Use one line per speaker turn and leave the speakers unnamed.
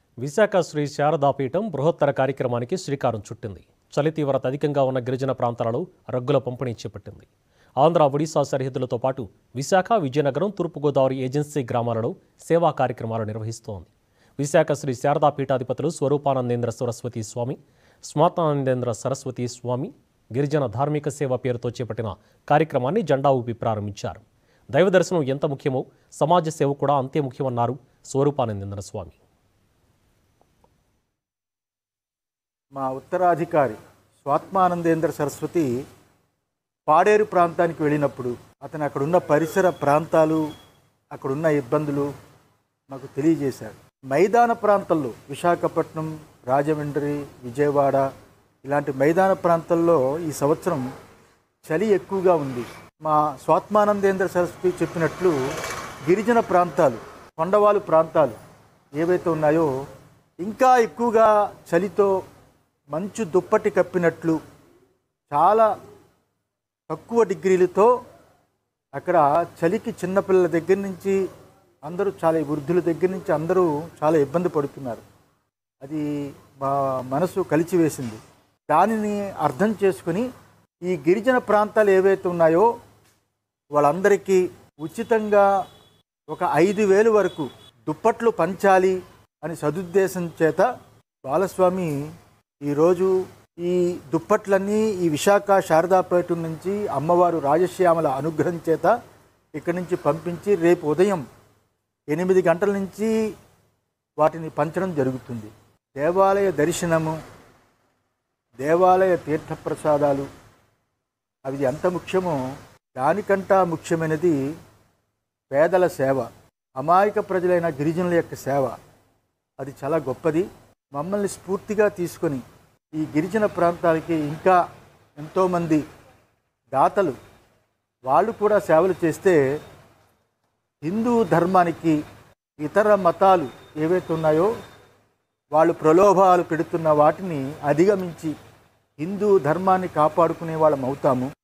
విశాఖ శ్రీ శారదాపీఠం బృహత్తర కార్యక్రమానికి శ్రీకారం చుట్టింది చలి తీవ్రత అధికంగా ఉన్న గిరిజన ప్రాంతాలలో రగ్గుల పంపిణీ చేపట్టింది ఆంధ్ర ఒడిశా సరిహద్దులతో పాటు విశాఖ విజయనగరం తూర్పుగోదావరి ఏజెన్సీ గ్రామాలలో సేవా కార్యక్రమాలు నిర్వహిస్తోంది విశాఖ శ్రీ శారదా పీఠాధిపతులు స్వరూపానందేంద్ర సరస్వతి స్వామి స్మాతానందేంద్ర సరస్వతి స్వామి గిరిజన ధార్మిక సేవ పేరుతో చేపట్టిన కార్యక్రమాన్ని జెండా ఊపి ప్రారంభించారు దైవ దర్శనం ఎంత ముఖ్యమో సమాజ సేవ కూడా అంతే ముఖ్యమన్నారు స్వరూపానందేంద్ర స్వామి
మా ఉత్తరాధికారి స్వాత్మానందేంద్ర సరస్వతి పాడేరు ప్రాంతానికి వెళ్ళినప్పుడు అతను అక్కడున్న పరిసర ప్రాంతాలు అక్కడున్న ఇబ్బందులు మాకు తెలియజేశాడు మైదాన ప్రాంతాల్లో విశాఖపట్నం రాజమండ్రి విజయవాడ ఇలాంటి మైదాన ప్రాంతాల్లో ఈ సంవత్సరం చలి ఎక్కువగా ఉంది మా స్వాత్మానందేంద్ర సరస్వతి చెప్పినట్లు గిరిజన ప్రాంతాలు కొండవాలు ప్రాంతాలు ఏవైతే ఉన్నాయో ఇంకా ఎక్కువగా చలితో మంచు దుప్పటి కప్పినట్లు చాలా తక్కువ డిగ్రీలతో అక్కడ చలికి చిన్నపిల్లల దగ్గర నుంచి అందరూ చాలా వృద్ధుల దగ్గర నుంచి అందరూ చాలా ఇబ్బంది పడుతున్నారు అది మా మనసు కలిచివేసింది దానిని అర్థం చేసుకుని ఈ గిరిజన ప్రాంతాలు ఏవైతే ఉన్నాయో వాళ్ళందరికీ ఉచితంగా ఒక ఐదు వేలు వరకు దుప్పట్లు పంచాలి అని సదుద్దేశం చేత బాలస్వామి ఈరోజు ఈ దుప్పట్లన్నీ ఈ విశాఖ శారదాపేట నుంచి అమ్మవారు రాజశ్యామల అనుగ్రహం చేత ఇక్కడి నుంచి పంపించి రేపు ఉదయం ఎనిమిది గంటల నుంచి వాటిని పంచడం జరుగుతుంది దేవాలయ దర్శనము దేవాలయ తీర్థప్రసాదాలు అవి ఎంత ముఖ్యమో దానికంటా ముఖ్యమైనది పేదల సేవ అమాయక ప్రజలైన గిరిజనుల యొక్క సేవ అది చాలా గొప్పది మమ్మల్ని స్ఫూర్తిగా తీసుకొని ఈ గిరిజన ప్రాంతాలకి ఇంకా ఎంతోమంది దాతలు వాళ్ళు కూడా సేవలు చేస్తే హిందూ ధర్మానికి ఇతర మతాలు ఏవైతే ఉన్నాయో వాళ్ళు ప్రలోభాలు పెడుతున్న వాటిని అధిగమించి హిందూ ధర్మాన్ని కాపాడుకునే వాళ్ళం అవుతాము